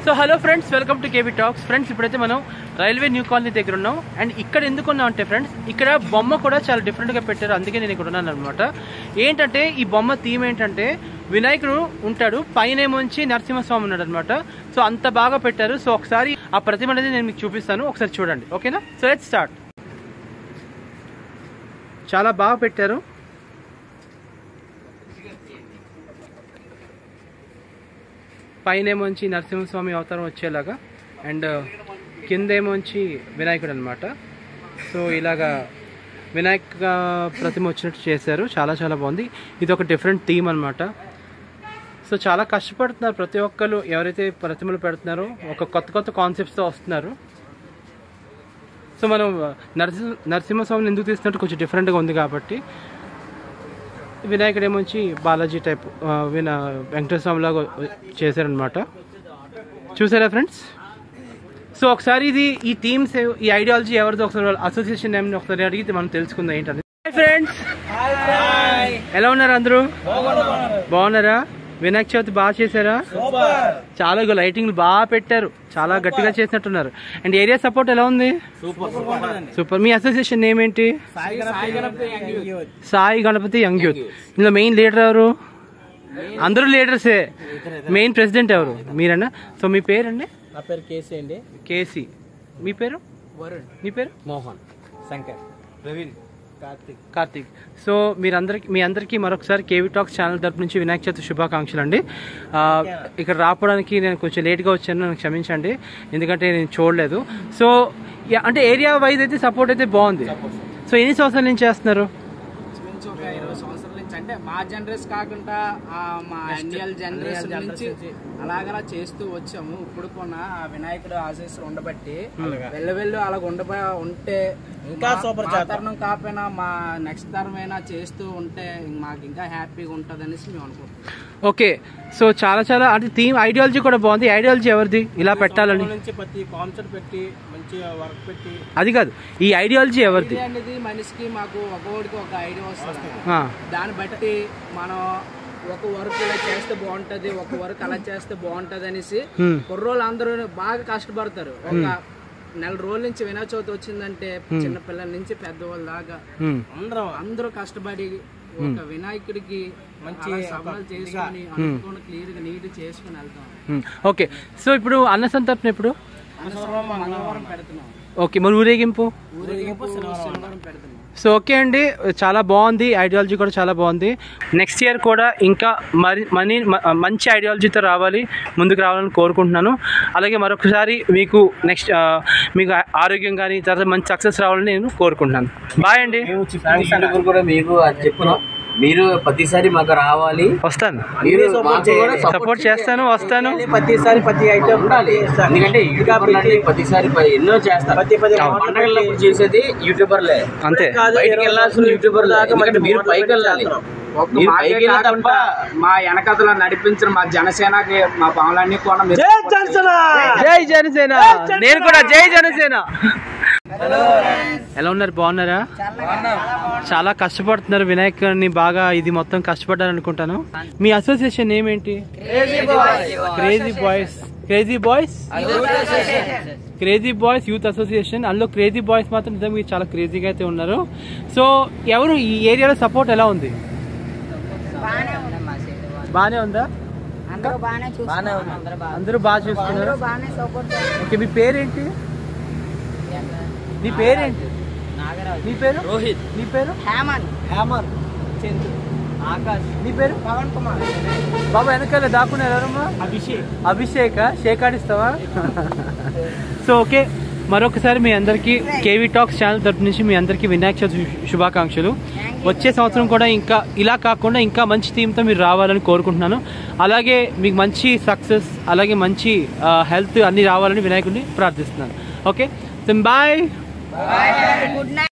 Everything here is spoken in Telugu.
So hello friends welcome to KB talks friends ఇప్పుడైతే మనం రైల్వే న్యూ కాలనీ దగ్గర ఉన్నాం అండ్ ఇక్కడ ఎందుకు ఉన్నాం అంటే ఫ్రెండ్స్ ఇక్కడ బొమ్మ కూడా చాలా డిఫరెంట్గా పెట్టారు అందుకే నేను ఇక్కడ ఉన్నాను అనమాట ఏంటంటే ఈ బొమ్మ థీమ్ ఏంటంటే వినాయకుడు ఉంటాడు పైన ఏమొంచి నరసింహస్వామి ఉన్నాడు అనమాట సో అంత బాగా పెట్టారు సో ఒకసారి ఆ ప్రతిమ అనేది నేను మీకు చూపిస్తాను ఒకసారి చూడండి ఓకేనా సో లెట్ స్టార్ట్ చాలా బాగా పెట్టారు పైన ఏమోంచి నరసింహస్వామి అవతారం వచ్చేలాగా అండ్ కింద ఏమోంచి వినాయకుడు అనమాట సో ఇలాగా వినాయక ప్రతిమ వచ్చినట్టు చేశారు చాలా చాలా బాగుంది ఇది ఒక డిఫరెంట్ థీమ్ అనమాట సో చాలా కష్టపడుతున్నారు ప్రతి ఒక్కరు ఎవరైతే ప్రతిమలు పెడుతున్నారో ఒక కొత్త కొత్త కాన్సెప్ట్స్తో వస్తున్నారు సో మనం నరసింహ నరసింహస్వామిని ఎందుకు తీస్తున్నట్టు కొంచెం డిఫరెంట్గా ఉంది కాబట్టి వినాయకుడు ఏమొచ్చి బాలాజీ టైప్ ఆ, విన వెంకటేశ్వర స్వామి లాగా చేశారనమాట చూసారా ఫ్రెండ్స్ సో ఒకసారి ఇది ఈ టీమ్స్ ఈ ఐడియాలజీ ఎవరిదో ఒకసారి అసోసియేషన్ నేమ్ ఒకసారి అడిగితే మనం తెలుసుకుందాం ఏంటని ఫ్రెండ్స్ ఎలా ఉన్నారు అందరూ బాగున్నారా వినాయక చవితి బాగా చేశారా చాలా లైటింగ్ బాగా పెట్టారు చాలా గట్టిగా చేసినట్టున్నారు అండ్ ఏరియా సపోర్ట్ ఎలా ఉంది సూపర్ మీ అసోసియేషన్ నేమ్ ఏంటి సాయి గణపతి యంగ్ యూత్ ఇందులో మెయిన్ లీడర్ ఎవరు అందరూ లీడర్సే మెయిన్ ప్రెసిడెంట్ ఎవరు మీరన్నా సో మీ పేరండి నా పేరు కేసీ అండి కేసీ మీ పేరు వరుణ్ మీ పేరు మోహన్ శంకర్ ప్రవీణ్ కార్తిక్ కార్తీక్ సో మీరందరికి మీ అందరికీ మరొకసారి కేవీ టాక్స్ ఛానల్ తరపు నుంచి వినాయక చవితి శుభాకాంక్షలు అండి ఆ, ఇక్కడ రావడానికి నేను కొంచెం లేట్గా వచ్చాను నన్ను క్షమించండి ఎందుకంటే నేను చూడలేదు సో యా- అంటే ఏరియా వైజ్ అయితే సపోర్ట్ అయితే బాగుంది సో ఎన్ని సంవత్సరాల నుంచి చేస్తున్నారు నుంచి ఒక ఇరవై సంవత్సరాల నుంచి అంటే మా జనరేషన్ కాకుండా ఆ, మా ఇండియల్ జనరేషన్ నుంచి అలాగలా చేస్తూ వచ్చాము ఇప్పుడు కూడా ఆ వినాయకుడు ఆశీస్సులు ఉండబట్టి వెళ్ళ వెళ్ళు అలాగ ఉండబ ఉంటే ఇంకా సూపర్ తరుణం కాకపోయినా మా నెక్స్ట్ తరం అయినా చేస్తూ ఉంటే మాకు ఇంకా హ్యాపీగా ఉంటుంది అనేసి మేము అనుకుంటున్నాం ఓకే సో చాలా చాలా అంటే థీమ్ ఐడియాలజీ కూడా బాగుంది ఐడియాలజీ ఎవరిది ఇలా పెట్టాలని నుంచి ప్రతి కాన్సర్ట్ పెట్టి మంచిగా వర్క్ పెట్టి అది కాదు ఈ ఐడియాలజీ ఎవరిది ఇది అనేది మనిషికి మాకు ఒక్కొక్కడికి ఒక ఐడియా వస్తుంది ఆ, దాన్ని బట్టి మనం ఒక వర్క్ ఇలా చేస్తే బాగుంటది ఒక వర్క్ అలా చేస్తే బాగుంటది అనేసి హ్మ్. కుర్రోళ్ళు అందరూ బాగా కష్టపడతారు ఒక నెల రోజుల నుంచి వినాయక చవితి వచ్చిందంటే చిన్న పిల్లల నుంచి పెద్దవాళ్ళ దాకా హ్మ్. అందరూ అందరూ కష్టపడి ఒక వినాయకుడికి మంచి సభలు చేసుకొని అనుకుని క్లియర్ గా నీట్ చేసుకుని వెళ్తాం హ్మ్. ఓకే సో ఇప్పుడు అన్న సంతర్పణ ఎప్పుడు అన్నవరం మంగళవారం పెడుతున్నాం ఓకే మరి ఊరేగింపు ఊరేగింపు శనివారం పెడుతున్నాం సో ఓకే అండి చాలా బాగుంది ఐడియాలజీ కూడా చాలా బాగుంది నెక్స్ట్ ఇయర్ కూడా ఇంకా మరి మనీ మ- మంచి ఐడియాలజీతో రావాలి ముందుకు రావాలని కోరుకుంటున్నాను అలాగే మరొకసారి మీకు నెక్స్ట్ మీకు ఆరోగ్యం కానీ తర్వాత మంచి సక్సెస్ రావాలని నేను కోరుకుంటున్నాను బాయ్ అండి యూట్యూబర్ కూడా మీకు అది చెప్తున్నాం మీరు ప్రతిసారి మాకు రావాలి వస్తాను మీరు మాకు కూడా సపోర్ట్ చేస్తాను వస్తాను ప్రతిసారి ప్రతి ఐటమ్ ఉండాలి ఎందుకంటే యూట్యూబర్లు అంటే ప్రతిసారి ప- ఎన్నో చేస్తారు పండగలప్పుడు చేసేది యూట్యూబర్లే అంతే బయటికి వెళ్ళాల్సిన యూట్యూబర్లే ఎందుకంటే మీరు పైకి వెళ్ళాలి ఒక్క మీరు మాకే పైకి వెళ్ళిన కాకుండా మా వెనకతల నడిపించిన మా జనసేనకి మా పనులన్నీ కూడా మీరు జై జనసేన నేను కూడా జై జనసేన ఎలా ఉన్నారు బాగున్నారా చాలా కష్టపడుతున్నారు వినాయకుడిని బాగా ఇది మొత్తం కష్టపడ్డారు అనుకుంటాను మీ అసోసియేషన్ ఏమేంటి crazy boys crazy boys crazy boys youth association అందులో క్రేజీ బాయ్స్ మాత్రం నిజంగా చాలా క్రేజీగా అయితే ఉన్నారు సో ఎవరు ఈ ఏరియాలో సపోర్ట్ ఎలా ఉంది బానే ఉందా అందరూ బాగానే చూస్తున్నారు అందరూ బాగా అందరూ బాగా చూస్తున్నారు అందరూ బాగానే సపోర్ట్ ఓకే మీ పేరేంటి నీ పేరేంటి నీ పేరు రోహిత్ నీ పేరు హేమంత్ హేమంత్ చంద్రు ఆకాష్ నీ పేరు పవన్ కుమార్ బాబా వెనకాల దాక్కుని ఎవరమ్మా అభిషేక్ అభిషేక్ షేక్ ఆడిస్తావా సో ఓకే మరొకసారి మీ అందరికీ కేవీ టాక్స్ ఛానల్ తరపు నుంచి మీ అందరికీ వినాయక చవితి శు- శుభాకాంక్షలు వచ్చే సంవత్సరం కూడా ఇంకా ఇలా కాకుండా ఇంకా మంచి థీమ్తో మీరు రావాలని కోరుకుంటున్నాను అలాగే మీకు మంచి సక్సెస్ అలాగే మంచి హెల్త్ అన్నీ రావాలని వినాయకుడిని ప్రార్థిస్తున్నాను ఓకే బాయ్ గుడ్ నైట్